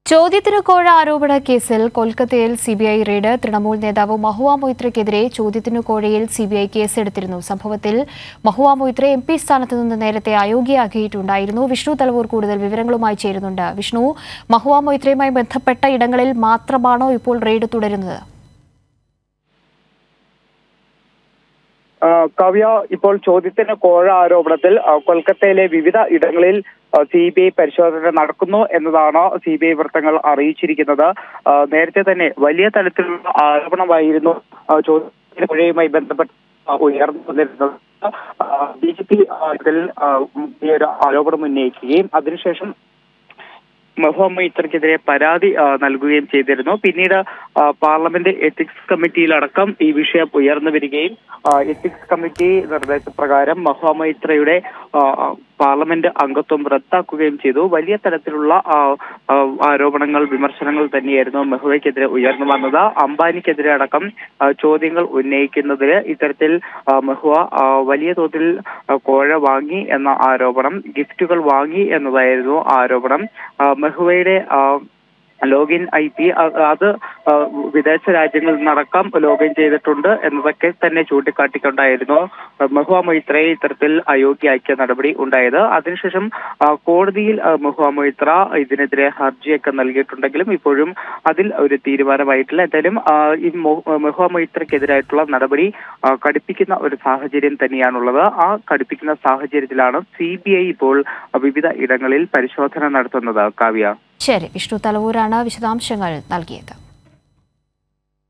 ചോദ്യത്തിന് കോഴ ആരോപണ കേസിൽ കൊൽക്കത്തയിൽ സിബിഐ റെയ്ഡ് തൃണമൂൽ നേതാവ് മഹുവ മൊയ്ത്രയ്ക്കെതിരെ ചോദ്യത്തിനു കോഴയിൽ സിബിഐ കേസെടുത്തിരുന്നു സംഭവത്തിൽ മഹുവ മൊയ്ത്ര എം പി സ്ഥാനത്ത് നിന്ന് നേരത്തെ അയോഗ്യയാക്കിയിട്ടുണ്ടായിരുന്നു വിഷ്ണു തലവൂർ കൂടുതൽ വിവരങ്ങളുമായി ചേരുന്നുണ്ട് വിഷ്ണു മഹുവ മൊയ്ത്രയുമായി ബന്ധപ്പെട്ട ഇടങ്ങളിൽ മാത്രമാണോ ഇപ്പോൾ റെയ്ഡ് തുടരുന്നത് ആ, കവ്യ ഇപ്പോൾ ചോദ്യത്തിന് കോഴ ആരോപണത്തിൽ ആ, കൊൽക്കത്തയിലെ വിവിധ ഇടങ്ങളിൽ സി ബി ഐ പരിശോധന നടക്കുന്നു എന്നതാണ് സി ബി ഐ വൃത്തങ്ങൾ അറിയിച്ചിരിക്കുന്നത് ആ, നേരത്തെ തന്നെ വലിയ തലത്തിലുള്ള ആരോപണമായിരുന്നു ആ, ചോദ്യത്തിന് കോഴയുമായി ബന്ധപ്പെട്ട് ആ, ഉയർന്നു വന്നിരുന്നത് ബി ജെ പി ഇതിൽ ആ, ഈ ഒരു ആരോപണം ഉന്നയിക്കുകയും അതിനുശേഷം മുഹമ്മദ് ഇത്തർക്കെതിരെ പരാതി ആ, നൽകുകയും ചെയ്തിരുന്നു പിന്നീട് ആ, പാർലമെന്റ് എത്തിക്സ് കമ്മിറ്റിയിലടക്കം ഈ വിഷയം ഉയർന്നു വരികയും ആ, എത്തിക്സ് കമ്മിറ്റി നിർദ്ദേശപ്രകാരം മുഹമ്മദ് ഇത്രയുടെ ആ, ആ, പാർലമെന്റ് അംഗത്വം റദ്ദാക്കുകയും ചെയ്തു വലിയ തരത്തിലുള്ള ആ, ആ, ആരോപണങ്ങൾ വിമർശനങ്ങൾ തന്നെയായിരുന്നു മെഹുവയ്ക്കെതിരെ ഉയർന്നു വന്നത് അംബാനിക്കെതിരെ അടക്കം ആ, ചോദ്യങ്ങൾ ഉന്നയിക്കുന്നതിൽ ഇത്തരത്തിൽ ആ, മെഹുവ ആ, വലിയ തോതിൽ ആ, കോഴ വാങ്ങി എന്ന ആരോപണം ഗിഫ്റ്റുകൾ വാങ്ങി എന്നതായിരുന്നു ആരോപണം ആ, മെഹുവയുടെ ആ, ലോഗിൻ ഐ പി അത് ആ, വിദേശ രാജ്യങ്ങളിൽ നിന്നടക്കം ലോഗിൻ ചെയ്തിട്ടുണ്ട് എന്നതൊക്കെ തന്നെ ചൂണ്ടിക്കാട്ടിക്കൊണ്ടായിരുന്നു മെഹുവ മൊയ്ത്രയെ ഇത്തരത്തിൽ അയോഗ്യയാക്കിയ നടപടി ഉണ്ടായത് അതിനുശേഷം ആ, കോടതിയിൽ ആ, മെഹുവ മൊയ്ത്ര ഇതിനെതിരെ ഹർജിയൊക്കെ നൽകിയിട്ടുണ്ടെങ്കിലും ഇപ്പോഴും അതിൽ ഒരു തീരുമാനമായിട്ടില്ല എന്തായാലും ആ, ഈ മൊ- മെഹുവ മൊയ്ത്രയ്ക്കെതിരായിട്ടുള്ള നടപടി ആ, കടുപ്പിക്കുന്ന ഒരു സാഹചര്യം തന്നെയാണുള്ളത് ആ കടുപ്പിക്കുന്ന സാഹചര്യത്തിലാണ് സി ബി ഐ ഇപ്പോൾ വിവിധ ഇടങ്ങളിൽ പരിശോധന നടത്തുന്നത് കാവ്യ ശരി വിഷ്ണു തലവൂരാണ് വിശദാംശങ്ങൾ നൽകിയത്